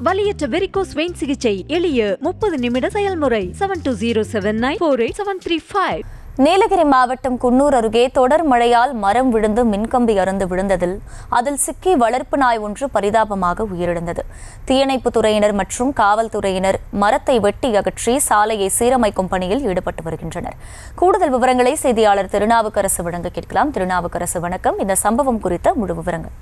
வலியற்ற varicose vein சிகிச்சை எளிய முப்பது நிமிட செயல்முறை seven two zero seven nine four eight seven three five Nilgiri மாவட்டம் குன்னூர் அருகே தொடர் மழையால் மரம் விழுந்து மின்கம்பி அறுந்து விழுந்ததில் அதில் சிக்கி வளர்ப்பு நாய் ஒன்று பரிதாபமாக உயிரிழந்தது தீயணைப்புத் துறையினர் மற்றும் காவல்துறையினர் மரத்தை வெட்டி அகற்றி சாலையை சீரமைக்கும் பணியில் ஈடுபட்டு வருகின்றனர் கூடுதல் விவரங்களை செய்தியாளர் திருநாவுக்கரசு வழங்க கேட்கலாம் திருநாவுக்கரசு வணக்கம் இந்த சம்பவம் குறித்த முழு விவரங்கள்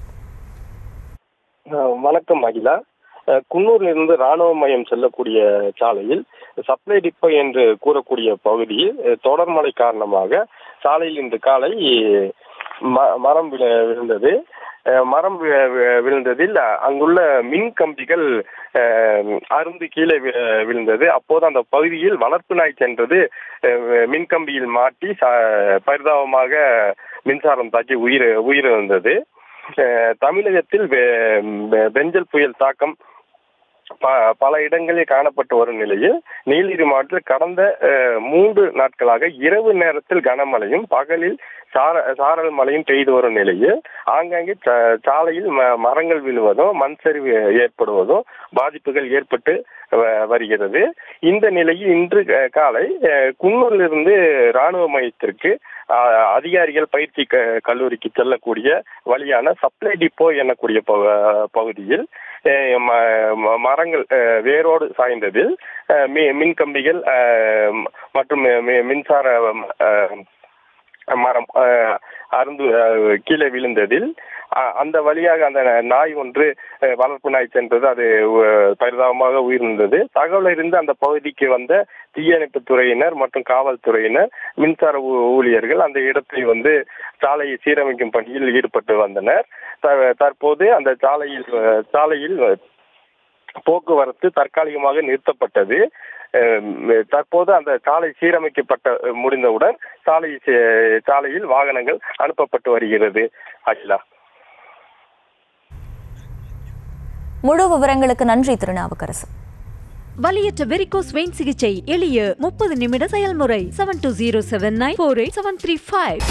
அஹ் வணக்கம் அகிலா அஹ் குன்னூர்ல இருந்து ராணுவ மையம் செல்லக்கூடிய சாலையில் சப்ளை டிப்போ என்று கூறக்கூடிய பகுதியில் அஹ் தொடர் மழை காரணமாக சாலையில் இன்று காலை ம- மரம் விழ- விழுந்தது அஹ் மரம் வி- வி- விழுந்ததில் அங்குள்ள மின் கம்பிகள் அஹ், அருந்து கீழே வி- விழுந்தது அப்போது அந்த பகுதியில் வளர்ப்பு நாய் சென்றது அஹ், மின் கம்பியில் மாட்டி ச- பரிதாபமாக மின்சாரம் தாக்கி உயிர் உயிரிழந்தது அஹ் தமிழகத்தில் வெ- வெ- வெஞ்சல் புயல் தாக்கம் ப- பல இடங்களில் காணப்பட்டு வரும் நிலையில் நீலகிரி மாவட்டத்தில் கடந்த அஹ், மூன்று நாட்களாக இரவு நேரத்தில் கனமழையும் பகலில் சார சாரல் மழையும் பெய்து வரும் நிலையில் ஆங்காங்கே ச- சாலையில் ம- மரங்கள் விழுவதும் மண் சரிவு ஏற்படுவதும் பாதிப்புகள் ஏற்பட்டு வ- வருகிறது இந்த நிலையில் இன்று அஹ், காலை அஹ், குன்னூரிலிருந்து ராணுவ மையத்திற்கு அஹ், அதிகாரிகள் பயிற்சி க- கல்லூரிக்கு செல்லக்கூடிய வழியான சப்ளை டிப்போ எனக்கூடிய பகு- பகுதியில் அஹ், ம- ம- மரங்கள் அஹ், வேரோடு சாய்ந்ததில் அஹ், மி- மின்கம்பிகள் அஹ், மற்றும் மி- மின்சார அஹ், மரம் அஹ், அருந்து அஹ், கீழே விழுந்ததில் அ- அந்த வழியாக அந்த நாய் ஒன்று அஹ், வளர்ப்பு நாய் சென்றது அது அஹ், பரிதாபமாக உயிரிழந்தது தகவல் இருந்து அந்த பகுதிக்கு வந்த தீயணைப்பு துறையினர் மற்றும் காவல்துறையினர் மின்சார ஊ- ஊழியர்கள் அந்த இடத்தை வந்து சாலையை சீரமைக்கும் பணியில் ஈடுபட்டு வந்தனர் த- தற்போது அந்த சாலையில் அஹ், சாலையில் போக்குவரத்து தற்காலிகமாக நிறுத்தப்பட்டது அஹ் தற்போது அந்த சாலை சீரமைக்கப்பட்ட முடிந்தவுடன் சாலை சே- சாலையில் வாகனங்கள் அனுப்பப்பட்டு வருகிறது அகிலா முழு விவரங்களுக்கு நன்றி திருநாவுக்கரசு வலியற்ற வெரிகோஸ் வெயின் சிகிச்சை எளிய முப்பது நிமிட செயல்முறை seven two zero seven nine four eight seven three five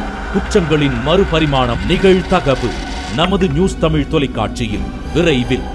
குற்றங்களின் மறுபரிமாணம் நிகழ்தகவு நமது நியூஸ் தமிழ் தொலைக்காட்சியில் விரைவில்